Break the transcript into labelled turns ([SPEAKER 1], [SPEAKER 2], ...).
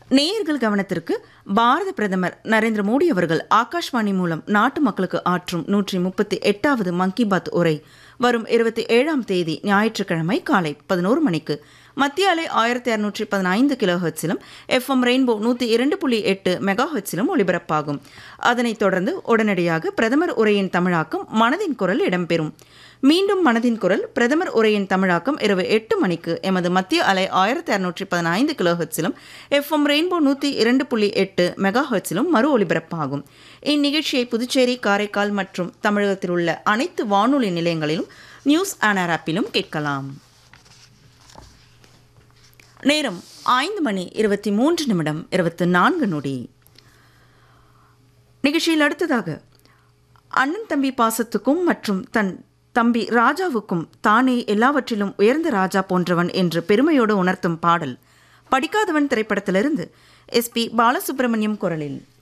[SPEAKER 1] நேயர்கள் கவனத்திற்கு பாரத பிரதமர் நரேந்திர மோடி அவர்கள் ஆகாஷ்வாணி மூலம் நாட்டு மக்களுக்கு ஆற்றும் நூற்றி முப்பத்தி எட்டாவது மன் கி பாத் உரை வரும் இருபத்தி ஏழாம் தேதி ஞாயிற்றுக்கிழமை காலை பதினோரு மணிக்கு மத்திய அலை ஆயிரத்தி அறுநூற்றி பதினைந்து கிலோ ஹெர்ட்ஸிலும் எஃப்எம் ரெயின்போ நூற்றி இரண்டு புள்ளி எட்டு மெகா ஹெர்ட்ஸிலும் ஒலிபரப்பாகும் அதனைத் தொடர்ந்து உடனடியாக பிரதமர் உரையின் தமிழாக்கம் மனதின் குரல் இடம்பெறும் மீண்டும் மனதின் குரல் பிரதமர் உரையின் தமிழாக்கம் இரவு எட்டு மணிக்கு எமது மத்திய அலை ஆயிரத்தி அறுநூற்றி பதினைந்து கிலோ ஹெர்ட்ஸிலும் எஃப்எம் ரெயின்போ நூற்றி இரண்டு புள்ளி எட்டு மெகா ஹெர்ட்ஸிலும் மறு ஒலிபரப்பாகும் இந்நிகழ்ச்சியை புதுச்சேரி காரைக்கால் மற்றும் தமிழகத்தில் உள்ள அனைத்து வானொலி நிலையங்களிலும் நியூஸ் ஆனர் ஆப்பிலும் கேட்கலாம் நேரம் ஐந்து மணி இருபத்தி மூன்று நிமிடம் இருபத்தி நான்கு நொடி நிகழ்ச்சியில் அடுத்ததாக அண்ணன் தம்பி பாசத்துக்கும் மற்றும் தன் தம்பி ராஜாவுக்கும் தானே எல்லாவற்றிலும் உயர்ந்த ராஜா போன்றவன் என்று பெருமையோடு உணர்த்தும் பாடல் படிக்காதவன் திரைப்படத்திலிருந்து எஸ்பி பாலசுப்ரமணியம் குரலில்